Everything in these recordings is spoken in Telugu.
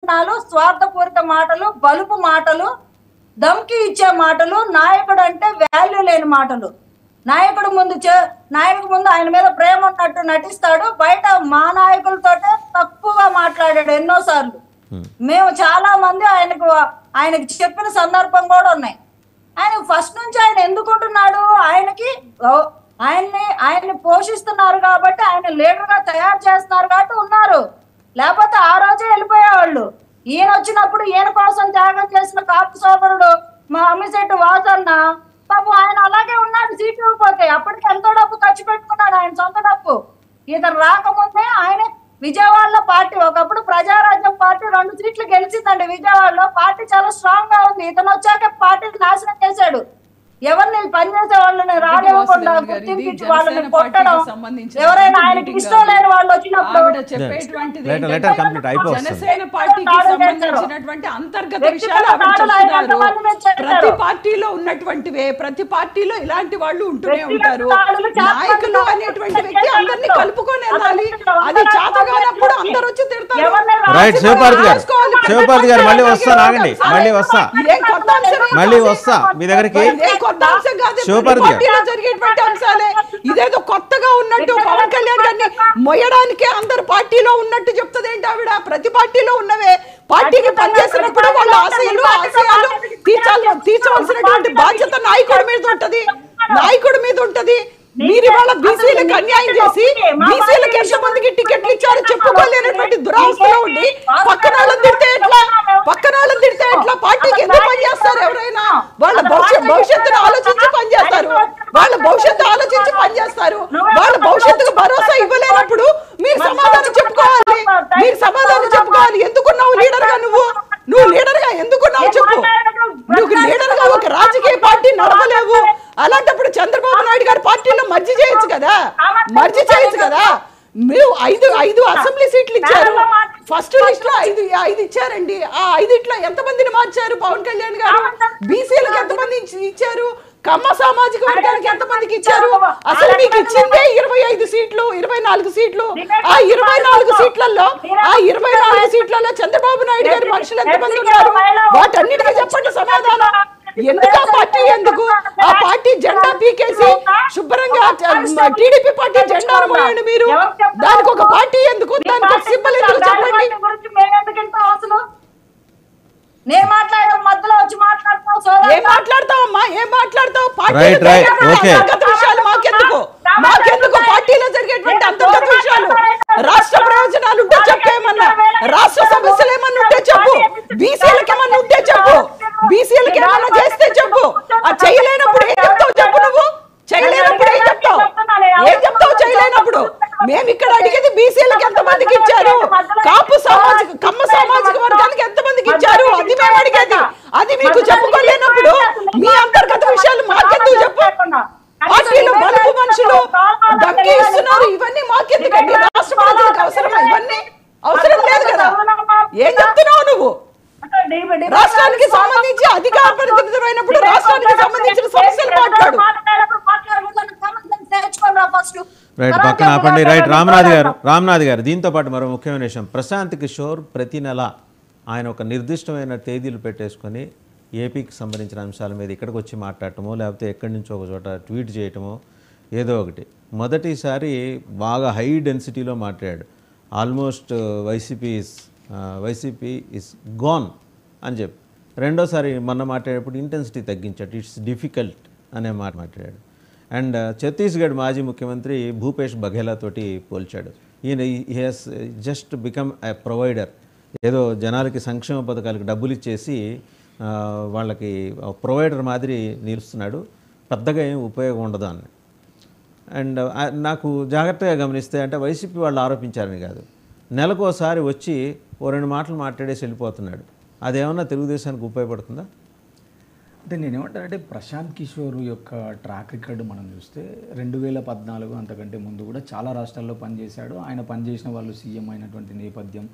ప్రయత్నాలు స్వార్థపూరిత మాటలు బలుపు మాటలు దమ్కి ఇచ్చే మాటలు నాయకుడు అంటే వాల్యూ లేని మాటలు నాయకుడు ముందు చే- నాయకుడు ముందు ఆయన మీద ప్రేమ ఉన్నట్టు నటిస్తాడు బయట మా నాయకులతోటే తక్కువగా మాట్లాడాడు ఎన్నోసార్లు మేము చాలా మంది ఆయనకు ఆయనకి చెప్పిన సందర్భం కూడా ఉన్నాయి ఆయన ఫస్ట్ నుంచి ఆయన ఎందుకుంటున్నాడు ఆయనకి ఓ, ఆయన్ని ఆయన్ని పోషిస్తున్నారు కాబట్టి ఆయన లీడర్ గా తయారు చేస్తున్నారు కాబట్టి ఉన్నారు లేకపోతే ఆ రోజే వెళ్ళిపోయేవాళ్ళు ఈయన వచ్చినప్పుడు ఈయన కోసం త్యాగం చేసిన కాపు సోదరుడు మా అమ్మిశెట్టి వాసన్న పాపం ఆయన అలాగే ఉన్నాడు సీట్లు ఇవ్వకపోతే అప్పటికి ఎంతో డబ్బు ఖర్చు పెట్టుకున్నాడు ఆయన సొంత డబ్బు ఇతను రాకముందే ఆయన విజయవాడలో పార్టీ ఒకప్పుడు ప్రజారాజ్యం పార్టీ రెండు సీట్లు గెలిచిందండి విజయవాడలో పార్టీ చాలా స్ట్రాంగ్ గా ఉంది ఇతను వచ్చాక పార్టీ నాశనం చేశాడు ఎవరిని పనిచేసే వాళ్ళని రానివ్వకుండా వాసుదేవన్ గారు, ఇది గుర్తించి జనసేన వాళ్ళని పార్టీకి కొట్టడం సంబంధించిన ఎవరైనా ఆయనకి మీటింగ్ ఇష్టం లేని వాళ్ళు వచ్చినప్పుడు ఆవిడ చెప్పేటువంటిది Let- let her complete. ఏంటంటే అయిపోతుంది. జనసేన పార్టీకి దాడులు సంబంధించినటువంటి అంతర్గత వ్యక్తిగత విషయాలు ఆవిడ దాడులు ఆయన చెప్తున్నారు ఎంతమంది మీద చేశారు? ప్రతి పార్టీలో ఉన్నటువంటివే ప్రతి పార్టీలో ఇలాంటి వాళ్ళు ఉంటూనే వ్యక్తిగత ఉంటారు దాడులు చేస్తారు. నాయకులు అనేటువంటి వ్యక్తి అందరినీ కలుపుకొని వెళ్ళాలి అది చేతగానప్పుడు అందరూ వచ్చి తిడతారు ఎవరిని రైట్ రాసి శివపార్తి గారు రాసుకోవాలి. ప్రతి శివపార్తి గారు మళ్ళీ పార్టీలో వస్తాను ఆగండి ఒకసారి. మళ్ళీ వస్తా ఇదేం కొత్త అంశం ఏం మళ్ళీ కాదు. వస్తా మీ దగ్గరికి ఇదేం కొత్త అంశం కాదు శివపార్వతి గారు. పార్టీలో జరిగేటువంటి అంశాలే ఇదేదో కొత్తగా ఉన్నట్టు పవన్ కళ్యాణ్ గారిని మొయ్యడానికే అందరు పార్టీలో ఉన్నట్టు చెప్తుంది ఏంటి ఆవిడ ప్రతి పార్టీలో ఉన్నవే పార్టీకి పనిచేసినప్పుడు వాళ్ళ ఆశయాలు ఆశయాలు తీర్చాలి తీర్చవలసినటువంటి బాధ్యత నాయకుడి మీద ఉంటది నాయకుడి మీద ఉంటది మీరు ఇవాళ బీసీలకు అన్యాయం చేసి బీసీలకు ఎంతమందికి టికెట్లు ఇచ్చారో చెప్పుకోలేనటువంటి దురావస్థలో ఉండి పక్కన వాళ్ళని తిడితే ఎట్లా పక్కన వాళ్ళని తిడితే ఎట్లా పార్టీకి ఎందుకు పనిచేస్తారు ఎవరైనా వాళ్ళ భవిష్యత్ భవిష్యత్తును ఆలోచించి పనిచేస్తారు వాళ్ళ భవిష్యత్తు ఆలోచించి పనిచేస్తారు వాళ్ళ భవిష్యత్తుకు భరోసా ఇవ్వలేనప్పుడు మీరు సమాధానం చెప్పుకోవాలి మీరు సమాధానం చెప్పుకోవాలి ఎందుకున్నావు లీడర్ గా నువ్వు నువ్వు లీడర్ గా ఎందుకున్నావు చెప్పు నువ్వు లీడర్ గా ఒక రాజకీయ పార్టీ నడపలేవు అలాంటప్పుడు చంద్రబాబు నాయుడు గారి పార్టీలో మర్జీ చేయొచ్చు కదా మర్జీ చేయొచ్చు కదా మీరు ఐదు ఐదు అసెంబ్లీ సీట్లు ఇచ్చారు ఫస్ట్ లిస్ట్ లో ఐదు ఐదు ఇచ్చారండి ఆ ఐదిట్లో ఎంతమందిని మార్చారు పవన్ కళ్యాణ్ గారు బీసీలకు ఎంతమంది ఇచ్చి- ఇచ్చారు కమ్మ సామాజిక వర్గానికి ఎంతమందికి ఇచ్చారు అసలు మీకు ఇచ్చిందే ఇరవై ఐదు సీట్లు ఇరవై నాలుగు సీట్లు ఆ ఇరవై నాలుగు సీట్లలో ఆ ఇరవై నాలుగు సీట్లలో చంద్రబాబు నాయుడు గారి మనుషులు ఎంతమంది ఉన్నారు వాటన్నిటికీ చెప్పండి సమాధానం ఎందుకు ఆ పార్టీ ఎందుకు ఆ పార్టీ జెండా పీకేసి శుభ్రంగా టీడీపీ పార్టీ జెండా మోయండి మీరు దానికి ఒక పార్టీ ఎందుకు దానికి ఒక సింబల్ ఎందుకు చెప్పండి గురించి మేమెందుకు వింటాం అసలు నేను మాట్లాడడం మధ్యలో వచ్చి మాట్లాడతావు సోదరా. ఏం మాట్లాడతావమ్మా ఏం మాట్లాడతావు పార్టీలో Right, right. జరిగేటువంటి Okay. అంతర్గత విషయాలు మాకెందుకు మాకెందుకు పార్టీలో జరిగేటువంటి అంతర్గత విషయాలు రాష్ట్ర ప్రయోజనాలు ఉంటే చెప్పేమన్నా రాష్ట్ర సమస్యలు ఏమన్నా ఉంటే చెప్పు బీసీలకు ఏమన్నా ఉంటే చెప్పు బీసీలకు ఏమన్నా చేస్తే చెప్పు ఆ చేయలేనప్పుడు ఏం చెప్తావు చెప్పు నువ్వు చేయలేనప్పుడు ఏం చెప్తావు ఏం చెప్తావు చేయలేనప్పుడు మేము ఇక్కడ అడిగేది బీసీలకు ఎంతమందికి ఇచ్చారు కాపు సామాజిక కమ్మ సామాజిక వర్గానికి ఎంతమందికి ఇచ్చారు అది మేము అడిగేది అది మీకు చెప్పుకోలేనప్పుడు మీ అంతర్గత విషయాలు మాకెందుకు చెప్పు పార్టీలో బలుపు మనుషులు దక్కి ఇస్తున్నారు ఇవన్నీ మాకెందుకండి రాష్ట్ర ప్రజలకు అవసరమా ఇవన్నీ అవసరం లేదు కదా ఏం చెప్తున్నావు నువ్వు రాష్ట్రానికి సంబంధించి అధికార పరిస్థితులైనప్పుడు రాష్ట్రానికి సంబంధించిన సమస్యలు మాట్లాడు రైట్ పక్కన ఆపండి రైట్ రామనాథ్ గారు రామనాథ్ గారు దీంతో పాటు మరో ముఖ్యమైన విషయం ప్రశాంత్ కిషోర్ ప్రతి నెల ఆయన ఒక నిర్దిష్టమైన తేదీలు పెట్టేసుకొని ఏపీకి సంబంధించిన అంశాల మీద ఇక్కడికి వచ్చి మాట్లాడటమో లేకపోతే ఎక్కడి నుంచో ఒక చోట ట్వీట్ చేయటమో ఏదో ఒకటి మొదటిసారి బాగా హై డెన్సిటీలో మాట్లాడాడు almost YCP is YCP is gone అని చెప్పి రెండోసారి మొన్న మాట్లాడేటప్పుడు ఇంటెన్సిటీ తగ్గించాడు ఇట్స్ డిఫికల్ట్ అనే మాట మాట్లాడాడు అండ్ ఛత్తీస్గఢ్ మాజీ ముఖ్యమంత్రి భూపేష్ బఘేలా తోటి పోల్చాడు ఈయన he's just become a provider ఏదో జనాలకి సంక్షేమ పథకాలకు డబ్బులు ఇచ్చేసి ఆ, వాళ్ళకి ప్రొవైడర్ మాదిరి నిలుస్తున్నాడు పెద్దగా ఏం ఉపయోగం ఉండదు అని అండ్ ఆ, నాకు జాగ్రత్తగా గమనిస్తే అంటే వైసీపీ వాళ్ళు ఆరోపించారని కాదు నెలకోసారి వచ్చి ఓ రెండు మాటలు మాట్లాడేసి వెళ్ళిపోతున్నాడు అదేమన్నా తెలుగుదేశానికి ఉపయోగపడుతుందా అంటే నేనేమంటానంటే ప్రశాంత్ కిషోర్ యొక్క ట్రాక్ రికార్డు మనం చూస్తే రెండు వేల పద్నాలుగు అంతకంటే ముందు కూడా చాలా రాష్ట్రాల్లో పనిచేశాడు ఆయన పనిచేసిన వాళ్ళు సీఎం అయినటువంటి నేపథ్యం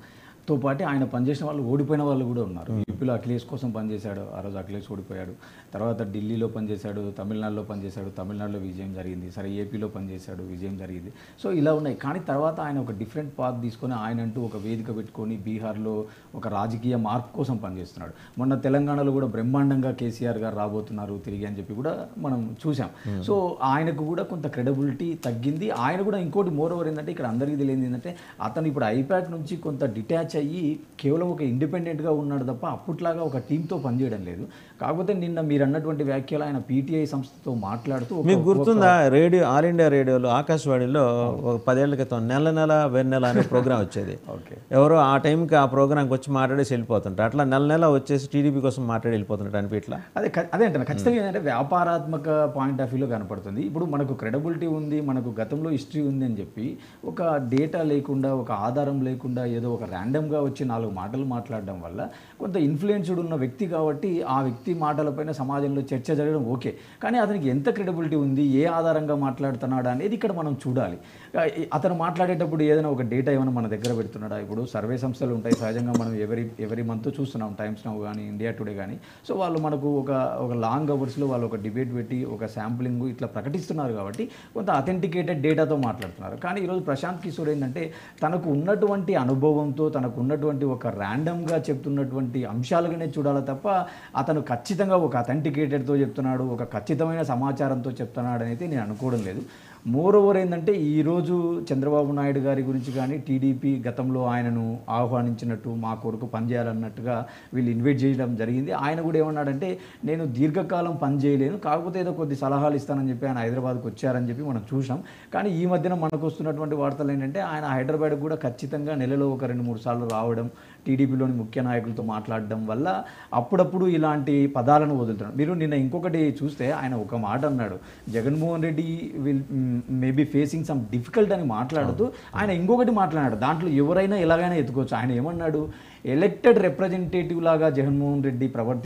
తో పాటు ఆయన పనిచేసిన వాళ్ళు ఓడిపోయిన వాళ్ళు కూడా ఉన్నారు యూపీలో అఖిలేష్ కోసం పనిచేశాడు ఆ రోజు అఖిలేష్ ఓడిపోయాడు తర్వాత ఢిల్లీలో పనిచేశాడు తమిళనాడులో పనిచేశాడు తమిళనాడులో విజయం జరిగింది సరే ఏపీలో పనిచేశాడు విజయం జరిగింది సో ఇలా ఉన్నాయి కానీ తర్వాత ఆయన ఒక డిఫరెంట్ పాత్ తీసుకొని ఆయన అంటూ ఒక వేదిక పెట్టుకొని బీహార్లో ఒక రాజకీయ మార్పు కోసం పనిచేస్తున్నాడు మొన్న తెలంగాణలో కూడా బ్రహ్మాండంగా కేసీఆర్ గారు రాబోతున్నారు తిరిగి అని చెప్పి కూడా మనం చూసాం సో ఆయనకు కూడా కొంత క్రెడిబిలిటీ తగ్గింది ఆయన కూడా ఇంకోటి మోర్ ఓవర్ ఏంటంటే ఇక్కడ అందరికీ తెలియదు ఏంటంటే అతను ఇప్పుడు ఐప్యాడ్ నుంచి కొంత డిటాచ్ అయ్యి కేవలం ఒక ఇండిపెండెంట్గా ఉన్నాడు తప్ప అప్పట్లాగా ఒక టీంతో పనిచేయడం లేదు కాకపోతే నిన్న మీరు అన్నటువంటి వ్యాఖ్యలు ఆయన పీటీఐ సంస్థతో మాట్లాడుతూ ఒక- మీకు గుర్తుందా రేడియో ఆల్ ఇండియా రేడియోలో ఆకాశవాణిలో ఒక పదేళ్ల క్రితం నెల నెల వెన్నెల అనే ప్రోగ్రామ్ వచ్చేది ఓకే ఎవరో ఆ టైంకి ఆ ప్రోగ్రాంకి వచ్చి మాట్లాడేసి వెళ్ళిపోతుంటారు అట్లా నెల నెల వచ్చేసి టీడీపీ కోసం మాట్లాడి వెళ్ళిపోతుంటారు అనిపిట్లా అదే ఖ- అదే అంటే ఖచ్చితంగా ఏంటంటే వ్యాపారాత్మక పాయింట్ ఆఫ్ వ్యూలో కనపడుతుంది ఇప్పుడు మనకు క్రెడిబిలిటీ ఉంది మనకు గతంలో హిస్టరీ ఉంది అని చెప్పి ఒక డేటా లేకుండా ఒక ఆధారం లేకుండా ఏదో ఒక ర్యాండమ్గా వచ్చి నాలుగు మాటలు మాట్లాడడం వల్ల కొంత ఇన్ఫ్లుయెన్స్డ్ ఉన్న వ్యక్తి కాబట్టి ఆ వ్యక్తి మాటలపైన సమాజంలో చర్చ జరగడం ఓకే కానీ అతనికి ఎంత క్రెడిబిలిటీ ఉంది ఏ ఆధారంగా మాట్లాడుతున్నాడా అనేది ఇక్కడ మనం చూడాలి ఆ, ఈ- అతను మాట్లాడేటప్పుడు ఏదైనా ఒక డేటా ఏమైనా మన దగ్గర పెడుతున్నాడా ఇప్పుడు సర్వే సంస్థలు ఉంటాయి సహజంగా మనం ఎవరి ఎవరి మంత్ చూస్తున్నాం టైమ్స్ నౌ కానీ ఇండియా టుడే కానీ సో వాళ్ళు మనకు ఒక ఒక లాంగ్ అవర్స్లో వాళ్ళు ఒక డిబేట్ పెట్టి ఒక శాంప్లింగ్ ఇట్లా ప్రకటిస్తున్నారు కాబట్టి కొంత అథెంటికేటెడ్ డేటాతో మాట్లాడుతున్నారు కానీ ఈరోజు ప్రశాంత్ కిషోర్ ఏంటంటే తనకు ఉన్నటువంటి అనుభవంతో తనకు ఉన్నటువంటి ఒక ర్యాండమ్గా చెప్తున్నటువంటి అంశాలుగానే చూడాలి తప్ప అతను ఖచ్చితంగా ఒక అథెంటికేటెడ్తో చెప్తున్నాడు ఒక ఖచ్చితమైన సమాచారంతో చెప్తున్నాడు అనేది నేను అనుకోవడం లేదు మోర్ ఓవర్ ఏంటంటే ఈరోజు చంద్రబాబు నాయుడు గారి గురించి కానీ టీడీపీ గతంలో ఆయనను ఆహ్వానించినట్టు మా కొరకు పనిచేయాలన్నట్టుగా వీళ్ళు ఇన్వైట్ చేయడం జరిగింది ఆయన కూడా ఏమన్నాడంటే నేను దీర్ఘకాలం పని చేయలేను కాకపోతే ఏదో కొద్ది సలహాలు ఇస్తానని చెప్పి ఆయన హైదరాబాద్కి వచ్చారని చెప్పి మనం చూసాం కానీ ఈ మధ్యన మనకు వస్తున్నటువంటి వార్తలు ఏంటంటే ఆయన హైదరాబాద్ కూడా ఖచ్చితంగా నెలలో ఒక రెండు మూడు సార్లు రావడం టీడీపీలోని ముఖ్య నాయకులతో మాట్లాడడం వల్ల అప్పుడప్పుడు ఇలాంటి పదాలను వదులుతున్నాడు మీరు నిన్న ఇంకొకటి చూస్తే ఆయన ఒక మాట అన్నాడు Jaganmohan Reddy will maybe facing some difficult అని మాట్లాడుతూ ఆయన ఇంకొకటి మాట్లాడాడు దాంట్లో ఎవరైనా ఎలాగైనా ఎత్తుకోవచ్చు ఆయన ఏమన్నాడు ఎలక్టెడ్ రిప్రజెంటేటివ్ లాగా జగన్మోహన్ రెడ్డి ప్రవర్తి